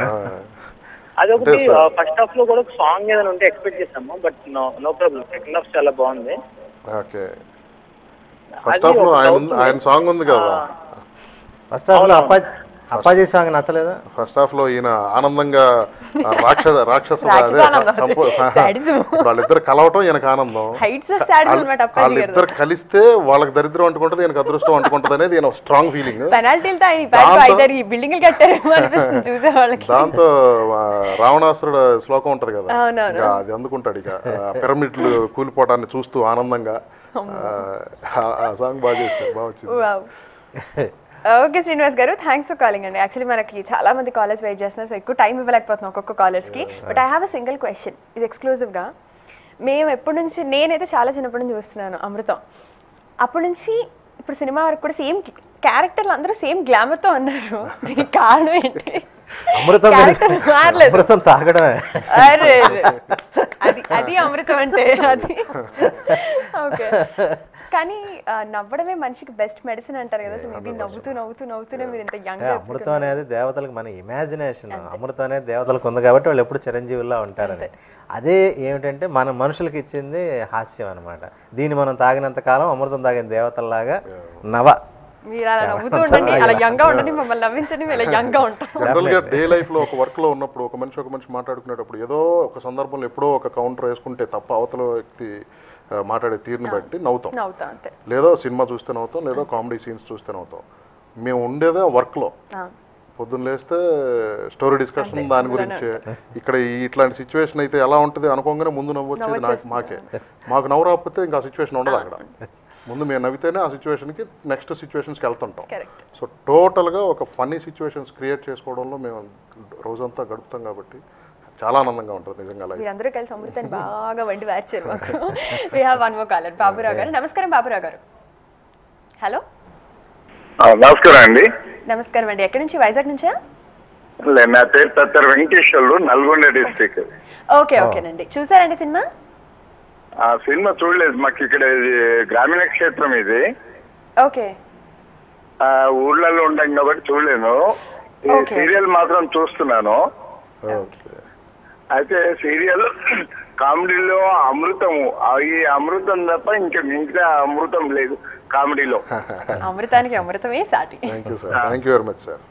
అది ఒకటి అంటే సార్- ఫస్ట్ హాఫ్ లో కూడా ఒక సాంగ్ ఏదైనా ఉంటే ఎక్స్పెక్ట్ చేస్తాము but no no problem second half చాలా బాగుంది ఓకే ఫస్ట్ అది హాఫ్ లో ఒక ఆయన doubt ఉంది- ఉంది. ఆయన సాంగ్ ఉంది కదా ఫస్ట్ హాఫ్లో అప్పా అప్పాజీ సాంగ్ నచ్చలేదా ఫస్ట్ హాఫ్ లో ఈయన ఆనందంగా ఆ రాక్షస రాక్షస అదే రాక్షసానందం. సంపూ- Sadism. ఇప్పుడు వాళ్ళిద్దరు కలవటం ఈయనకు ఆనందం హైట్స్ ఆఫ్ సాడ్ వాళ్ళ- అనమాట అప్పాజీ గారు వాళ్ళిద్దరు కలిస్తే వాళ్ళకి దరిద్రం అంటుకుంటది ఈయనకు అదృష్టం అంటుకుంటది అనేది ఈయన స్ట్రాంగ్ ఫీలింగ్ పెనాల్టీలతో ఆయన ఈ బ్యాగ్ దాంతో- ఐదారు ఈ బిల్డింగ్లు కట్టారేమో అనిపిస్తుంది చూసే వాళ్ళకి దాంతో ఆ, రావణాసురుడు శ్లోకం ఉంటది కదా అవునవును. ఇక అది అందుకుంటాడు ఇక ఆ పిరమిడ్లు కూలిపోవటాన్ని చూస్తూ ఆనందంగా ఆ, ఆ సాంగ్ బాగా చేశారు బాగా వచ్చింది wow okay Srinivas garu thanks for calling అండి యాక్చువల్లీ మనకి చాలా మంది కాలర్స్ వెయిట్ చేస్తున్నారు సో ఎక్కువ టైం ఇవ్వలేకపోతున్నాం ఒక్కొక్క కాలర్స్కి but I have a single question ఇది ఎక్స్క్లూజివ్గా మేము ఎప్పటి నుంచి నేనైతే చాలా చిన్నప్పటి నుంచి చూస్తున్నాను అమృతం అప్పటి నుంచి ఇప్పుడు సినిమా వరకు కూడా సేమ్ క్యారెక్టర్లు అందరూ సేమ్ గ్లామర్తో ఉన్నారు దీనికి కారణం ఏంటి అమృతం Character మారలేదు అమృతం తాగడమే అరే అరే. అది అది అమృతం అంటే అది ఓకే కానీ ఆ, నవ్వడమే మనిషికి బెస్ట్ మెడిసిన్ అంటారు కదా సో మేబీ నవ్వుతూ నవ్వుతూ నవ్వుతూనే మీరు ఇంత యంగ్ అంటే అమృతం అనేది దేవతలకు మన ఇమాజినేషన్ అమృతం అనేది దేవతలకు ఉంది కాబట్టి వాళ్ళు ఎప్పుడు చిరంజీవుల్లా ఉంటారని అదే ఏమిటంటే మన మనుషులకి ఇచ్చింది హాస్యం అనమాట దీన్ని మనం తాగినంత కాలం అమృతం తాగిన దేవతల్లాగా నవ మీరు అలా నవ్వుతూ ఉండండి అలా యంగ్ గా ఉండండి మమ్మల్ని నవ్వించండి మేము ఇలా యంగ్ గా ఉంటాం జనరల్ గా డే లైఫ్ లో ఒక వర్క్ లో ఉన్నప్పుడు ఒక మనిషి ఒక మనిషి మాట్లాడుకునేటప్పుడు ఏదో ఒక సందర్భంలో ఎప్పుడో ఒక కౌంటర్ వేసుకుంటే తప్ప అవతల వ్యక్తి ఆ, మాట్లాడే తీరుని బట్టి నవ్వుతాం నవ్వుతా అంతే లేదో సినిమా చూస్తే నవ్వుతాం లేదో కామెడీ సీన్స్ చూస్తే నవ్వుతాం మేము ఉండేదే వర్క్ లో అవును. పొద్దున్న లేస్తే స్టోరీ డిస్కషన్ దాని గురించే ఇక్కడ ఈ ఇట్లాంటి సిచ్యువేషన్ అయితే ఎలా ఉంటుంది అనుకోగానే ముందు నవ్వు వచ్చేది నాకు మాకే మాకు నవ్వు రాకపోతే ఇంకా సిచ్యువేషన్ ఉండదు అక్కడ ముందు మేము నవ్వితేనే ఆ సిచ్యువేషన్కి నెక్స్ట్ సిచ్యువేషన్స్కి వెళ్తుంటాం Correct. సో టోటల్గా ఒక ఫన్నీ సిచ్యువేషన్స్ క్రియేట్ చేసుకోవడంలో మేము రోజంతా గడుపుతాం కాబట్టి చాలా ఆనందంగా ఉంటుంది నిజంగా లైఫ్ మీరందరూ కలిసి అమృతాన్ని బాగా వండి వార్చారు మాకు we have one more caller Baburao garu నమస్కారం బాబురావు గారు హలో నమస్కారం అండి నమస్కారం అండి ఎక్కడి నుంచి వైజాగ్ నుంచా లే, నా పేరు తత్తర్ వెంకటేశ్వర్లు నల్గొండ డిస్టిక్ ఓకే ఓకేనండి చూసారండి సినిమా ఆ సినిమా చూడలేదు మాకు ఇక్కడ ఇది గ్రామీణ క్షేత్రం ఇది ఓకే ఆ ఊర్లలో ఉంటాం కాబట్టి చూడలేను ఈ Okay, సీరియల్ మాత్రం చూస్తున్నాను అయితే సీరియల్ కామెడీలో అమృతము ఆ ఈ అమృతం తప్ప ఇంకా మిగతా అమృతం లేదు కామెడీలో అమృతానికి అమృతమే సాటి thank you sir thank you very much sir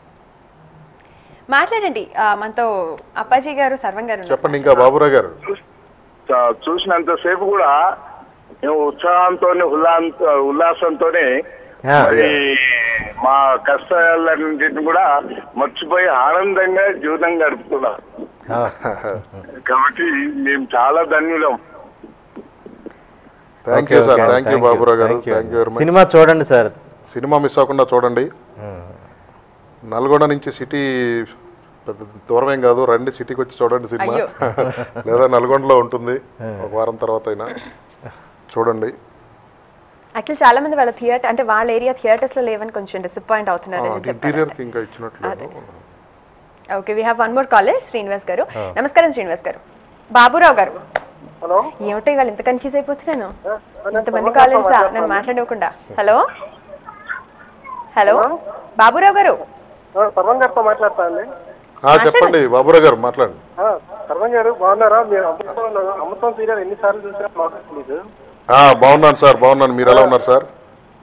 మాట్లాడండి ఆ, మనతో అప్పాజీ గారు సర్వం గారు ఉన్నారు. చెప్పండి ఇంకా బాబురావు గారు చ- చూసినంతసేపు కూడా మేము ఉత్సాహంతో ఉల్లాంత ఉల్లాసంతోనే Yeah. మరి మా కష్టాలన్నింటిని కూడా మర్చిపోయి ఆనందంగా జీవితం గడుపుతున్నాం కాబట్టి మేము చాలా ధన్యులం thank you sir thank you Baburao garu thank you very much cinema చూడండి సార్ సినిమా మిస్ అవ్వకుండా చూడండి నల్గొండ నుంచి సిటీ పెద్ద దూరం ఏం కాదు రండి సిటీకి వచ్చి చూడండి సినిమా అయ్యో. లేదా నల్గొండలో ఉంటుంది ఒక వారం తర్వాత అయినా చూడండి యాక్చువల్ చాలా మంది వాళ్ళ థియేటర్ అంటే వాళ్ళ ఏరియా థియేటర్స్ లో లేవని కొంచెం డిసప్పాయింట్ అవుతున్నారు అని చెప్పారు ఇంటీరియర్ కి ఇంకా ఇచ్చినట్లేదు okay we have one more caller Srinivas garu నమస్కారం శ్రీనివాస్ గారు బాబురావు గారు హలో ఏమిటో ఇవాళ ఇంత కన్ఫ్యూజ్ అయిపోతున్నాను ఇంతమంది కాలర్స్ నన్ను మాట్లాడకుండా హలో హలో బాబురావు గారు సర్వం గారితో మాట్లాడతా అండి ఆ, చెప్పండి బాబురావు గారు మాట్లాడండి ఆ, సర్వం గారు బాగున్నారా మీరు అమృతం అమృతం సీరియల్ ఎన్నిసార్లు చూసారో మాకు తెలీదు ఆ, బాగున్నాను సార్ బాగున్నాను మీరు ఎలా ఉన్నారు సార్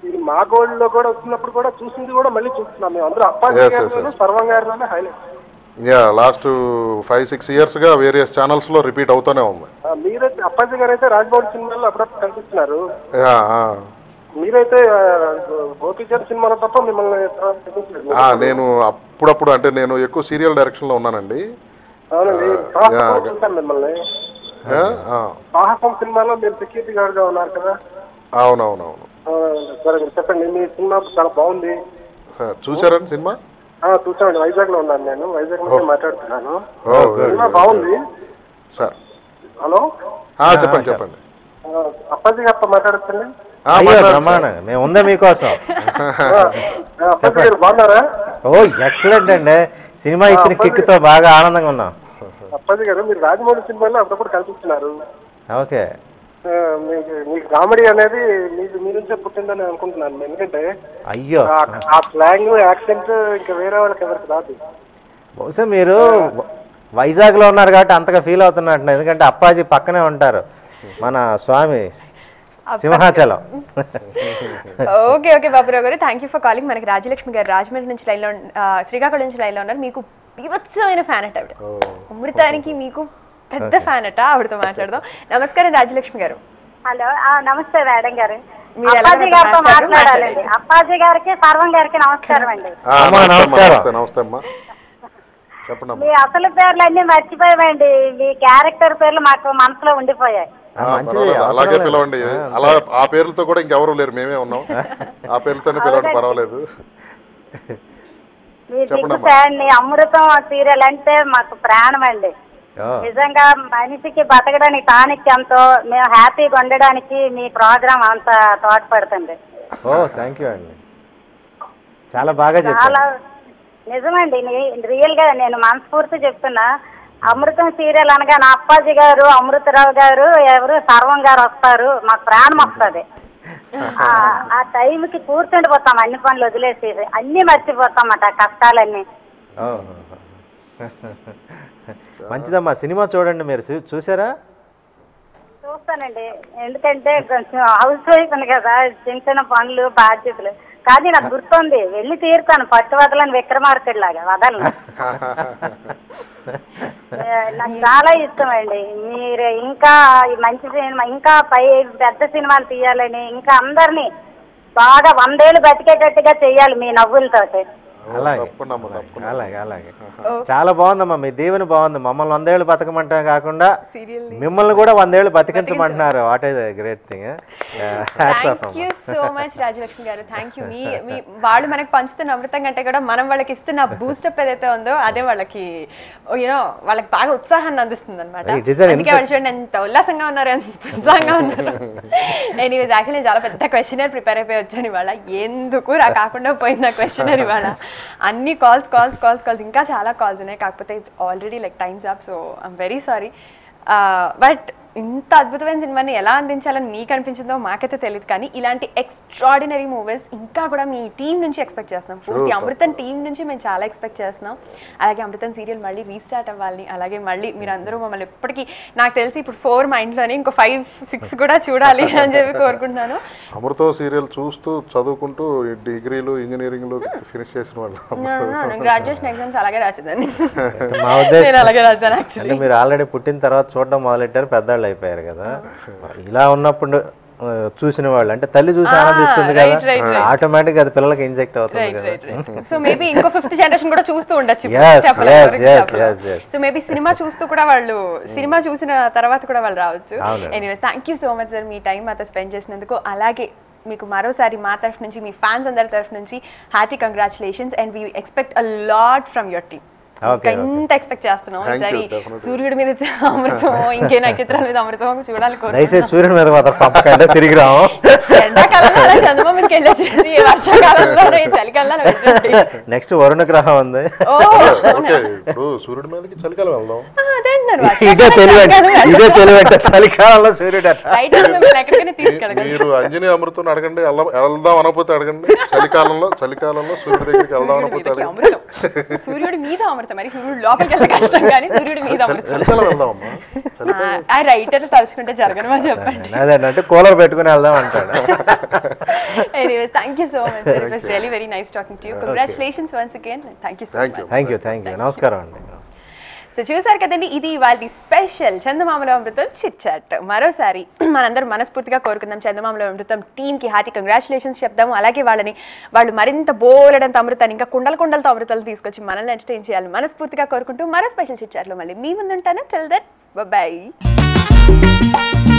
ఇది మా గోల్డ్ లో కూడా వచ్చినప్పుడు కూడా చూసింది కూడా మళ్ళీ చూస్తున్నాం మేము అందరూ అప్పాజీ Yes, yes, గారిలోనే yes. సర్వం గారిలోనే highlight yeah last five six ఇయర్స్గా వేరియస్ ఛానల్స్లో రిపీట్ అవుతూనే ఉంది మీరైతే అప్పాజీ గారు అయితే రాజ్మౌళి సినిమాల్లో అప్పుడప్పుడు కనిపిస్తున్నారు యా, ఆ. మీరైతే ఆ, గోపీచంద్ సినిమాలో తప్ప మిమ్మల్ని తర్వాత కనిపించలేదు. ఆ, నేను అప్పుడప్పుడు అంటే నేను ఎక్కువ సీరియల్ డైరెక్షన్లో ఉన్నానండి అవునండి ఆ, సాహసం యా, చూశాను మిమ్మల్ని యా, ఆ. సాహసం సినిమాలో మీరు సెక్యూరిటీ గార్డ్ గా ఉన్నారు కదా అవునవునవును ఆ, సరే మీరు చెప్పండి మీ సినిమా చాలా బాగుంది సార్ చూసారండి సినిమా ఆ, చూసామండి వైజాగ్ లో ఉన్నాను నేను వైజాగ్ నుంచి మాట్లాడుతున్నాను ఓ, very సినిమా good. బాగుంది సార్ హలో ఆ, చెప్పండి చెప్పండి ఆ, అప్పాజీ గారితో మాట్లాడచ్చండి ఆ, అయ్యో మాట్లాడండి బ్రహ్మాండం మేము ఉందా మీకోసం అప్పాజీ గారు బాగున్నారా ఓ ఎక్సలెంట్ అండి సినిమా ఇచ్చిన కిక్తో బాగా ఆనందంగా ఉన్నాం అప్పాజీ గారు మీరు రాజమౌళి సినిమాలో అప్పుడప్పుడు కనిపిస్తున్నారు ఓకే ఆ, మీకు మీకు కామెడీ అనేది మీకు మీ నుంచే పుట్టిందని అనుకుంటున్నాను నేను. ఎందుకంటే అయ్యో ఆ- ఆ స్లాంగ్ యాక్సెంట్ ఇంకా వేరే వాళ్ళకి ఎవరికి రాదు బహుశా మీరు వైజాగ్లో ఉన్నారు కాబట్టి అంతగా ఫీల్ అవుతున్నట్టు ఎందుకంటే అప్పాజీ పక్కనే ఉంటారు మన స్వామి Simhachalam okay okay Baburao garu thank you for calling మనకి రాజలక్ష్మి గారు రాజమండ్రి నుంచి లైన్లో ఉన్- ఆ, శ్రీకాకుళం నుంచి లైన్లో ఉన్నారు మీకు బీభత్సమైన ఫ్యాన్ అట ఆవిడ అమృతానికి మీకు పెద్ద ఫ్యాన్ అట ఆవిడతో మాట్లాడదాం నమస్కారం రాజలక్ష్మి గారు హలో ఆ, నమస్తే మేడం గారు మీరు ఎలా అప్పాజీ గారితో మాట్లాడారు? మాట్లాడాలండి అప్పాజీ గారికి సర్వం గారికి నమస్కారం అండి ఆ, అమ్మా, నమస్తే, నమస్కారం. నమస్తే నమస్తే అమ్మా చెప్పండి అమ్మా మీ అసలు పేర్లు అన్ని మర్చిపోయామండి మీ క్యారెక్టర్ పేర్లు మాకు మనసులో ఉండిపోయాయి ఆ, మంచిది, పర్వాలేదు. అవసరం అలాగే లేదు. పిలవండి ఆ, అలా ఆ పేర్లతో కూడా ఇంకెవరు లేరు మేమే ఉన్నాం ఆ పేర్లతోనే పిలవండి అవునండి. పర్వాలేదు మీ చెప్పండి దిగ్గు అమ్మా. ఫ్యాన్ అమృతం సీరియల్ అంటే మాకు ప్రాణం అండి ఓ, నిజంగా మనిషికి బతకడానికి టానిక్ ఎంతో మేము హ్యాపీగా ఉండడానికి మీ ప్రోగ్రామ్ అంత తోడ్పడుతుంది ఓ థ్యాంక్ యూ అండి చాలా బాగా చాలా చెప్పారు నిజమండి రియల్ గా నేను మనస్ఫూర్తి చెప్తున్నా అమృతం సీరియల్ అనగా నా అప్పాజీ గారు అమృతరావు గారు ఎవరు సర్వం గారు వస్తారు మాకు ప్రాణం వస్తుంది ఆ టైంకి కూర్చుండిపోతాం అన్ని పనులు వదిలేసి అన్ని మర్చిపోతాం అట కష్టాలన్నీ ఓ. మంచిదమ్మా సినిమా చూడండి మీరు చూ- చూసారా చూస్తానండి ఎందుకంటే కొంచెం హౌస్ వైఫ్ ఉంది కదా చిన్న చిన్న పనులు బాధ్యతలు కానీ నాకు గుర్తుంది వెళ్ళి తీరుతాను పట్టు వదలని విక్రమార్కుడు లాగా వదలను ఏ, నాకు చాలా ఇష్టం అండి మీరు ఇంకా ఈ మంచి సినిమా ఇంకా పై పెద్ద సినిమాలు తీయాలని ఇంకా అందరినీ బాగా వందేళ్ళు బతికేటట్టుగా చెయ్యాలి మీ నవ్వులతోటి అలాగే తప్పకుండా అమ్మా తప్పకుండా అలాగే అలాగే చాలా బాగుందమ్మా మీ దీవెన బాగుంది మమ్మల్ని వందేళ్ళు బతకమంటాం కాకుండా మిమ్మల్ని కూడా వందేళ్ళు బతికించమంటున్నారు what is great thing thank you so much Rajalakshmi garu thank you మీ మీ వాళ్ళు మనకు పంచుతున్న అమృతం కంటే కూడా మనం వాళ్ళకి ఇస్తున్న బూస్టప్ ఏదైతే ఉందో అదే వాళ్ళకి యూనో వాళ్ళకి బాగా ఉత్సాహాన్ని అందిస్తుంది అనమాట It is an అందుకే వాళ్ళు చూడండి ఎంత ఉల్లాసంగా ఉన్నారు ఎంత ఉత్సాహంగా ఉన్నారు ఎనీవేస్ యాక్చువల్లీ నేను చాలా పెద్ద క్వశ్చనర్ ప్రిపేర్ అయిపోయి వచ్చాను ఇవాళ ఎందుకు రా కాకుండా పోయిన క్వశ్చనర్ ఇవాళ అన్ని కాల్స్ కాల్స్ కాల్స్ కాల్స్ ఇంకా చాలా కాల్స్ ఉన్నాయి కాకపోతే it's already like times up so I'm very sorry but ఇంత అద్భుతమైన సినిమాని ఎలా అందించాలని మీకు అనిపించిందో మాకైతే తెలియదు కానీ ఇలాంటి ఎక్స్ట్రాడినరీ మూవీస్ ఇంకా కూడా మీ టీం నుంచి ఎక్స్పెక్ట్ చేస్తున్నాం పూర్తి అమృతం టీం నుంచి మేము చాలా ఎక్స్పెక్ట్ చేస్తున్నాం అలాగే అమృతం సీరియల్ మళ్ళీ రీస్టార్ట్ అవ్వాలని అలాగే మళ్ళీ మీరు అందరూ మమ్మల్ని ఎప్పటికీ నాకు తెలిసి ఇప్పుడు ఫోర్ మైండ్లోనే ఇంకో ఫైవ్ సిక్స్ కూడా చూడాలి అని చెప్పి కోరుకుంటున్నాను అమృతం సీరియల్ చూస్తూ చదువుకుంటూ ఈ డిగ్రీలు ఇంజనీరింగ్లు ఫినిష్ చేసిన వాళ్ళు గ్రాడ్యుయేషన్ ఎగ్జామ్స్ అలాగే రాసేదాన్ని మా ఉద్దేశం నేను అలాగే రాశాను యాక్చువల్లీ అంటే మీరు ఆల్రెడీ పుట్టిన తర్వాత చూడడం మొదలెట్టారు పెద్దవాళ్ళు అయిపోయారు కదా ఇలా ఉన్నప్పుడు ఆ, చూసిన వాళ్ళు అంటే తల్లి చూసి Ah, ఆనందిస్తుంది right, కదా right, right. ఆటోమేటిక్ అది పిల్లలకి ఇంజెక్ట్ అవుతుంది రైట్ కదా రైట్ రైట్ సో మేబీ ఇంకో ఫిఫ్త్ జనరేషన్ కూడా చూస్తూ ఉండొచ్చు Yes, yes, yes, yes, yes. So maybe cinema చూస్తూ కూడా వాళ్ళు సినిమా చూసిన తర్వాత కూడా వాళ్ళు రావచ్చు అవునండి. Anyways thank you so much sir మీ టైం మాతో స్పెండ్ చేసినందుకు అలాగే మీకు మరోసారి మా తరఫు నుంచి మీ ఫ్యాన్స్ అందరి తరఫు నుంచి happy congratulations and we expect a lot from your team Okay, ఎంత ఎక్స్పెక్ట్ చేస్తున్నాం Thank you, ఈసారి definitely. సూర్యుడి మీద అమృతం ఇంకే నక్షత్రాల మీద అమృతం చూడాలి దయచేసి కోరుకుంటున్నాం. సూర్యుని మీద మాత్రం పంపకండి తిరిగి రాము ఎండాకాలంలో అలా చందమామకి వెళ్ళొచ్చండి వర్షాకాలంలో చలికాలంలో వెళ్ళండి నెక్స్ట్ వరుణ గ్రహం ఉంది ఓ ఓకే ఇప్పుడు సూర్యుడి మీదకి చలికాలం వెళ్దాం అదే అంటున్నారు ఇదే తెలివండి ఇదే తెలివంట చలికాలంలో సూర్యుడు అట్లా రైట్ మిమ్మల్ని ఎక్కడికైనా తీసుకెళ్ళగలరు మీరు అంజనీ అమృతం అడగండి వెళ్దాం వెళ్దాం అనకపోతే అడగండి చలికాలంలో చలికాలంలో సూర్యుడి దగ్గరికి వెళ్దాం అనకపోతే మీదకి అడగండి అమృతం సూర్యుడి మీద అమృతం అమృతం మరి సూర్యుడు లోపలికి వెళ్తే కష్టం కానీ సూర్యుడి మీద అమృతం చలికాలం వెళ్దామమ్మా ఆ, ఆ రైటర్ తలుచుకుంటే జరగనమా చెప్పండి అదే అంటే కూలర్ పెట్టుకుని వెళ్దాం అంటాడు anyways thank you so much it was really very nice talking to you congratulations once again thank you so much thank you thank you నమస్కారం అండి సో చూసారు కదండి ఇది ఇవాళ స్పెషల్ చందమామలో అమృతం చిట్ చాట్ మరోసారి మనందరం మనస్ఫూర్తిగా కోరుకుందాం చందమామలో అమృతం టీంకి హార్టీ కంగ్రాచులేషన్స్ చెప్దాము అలాగే వాళ్ళని వాళ్ళు మరింత బోలెడంత అమృతాన్ని ఇంకా కుండల కుండలతో అమృతాలు తీసుకొచ్చి మనల్ని ఎంటర్టైన్ చేయాలి మనస్ఫూర్తిగా కోరుకుంటూ మరో స్పెషల్ చిట్ చాట్లో మళ్ళీ మీ ముందుంటాను టిల్ దట్ బాయ్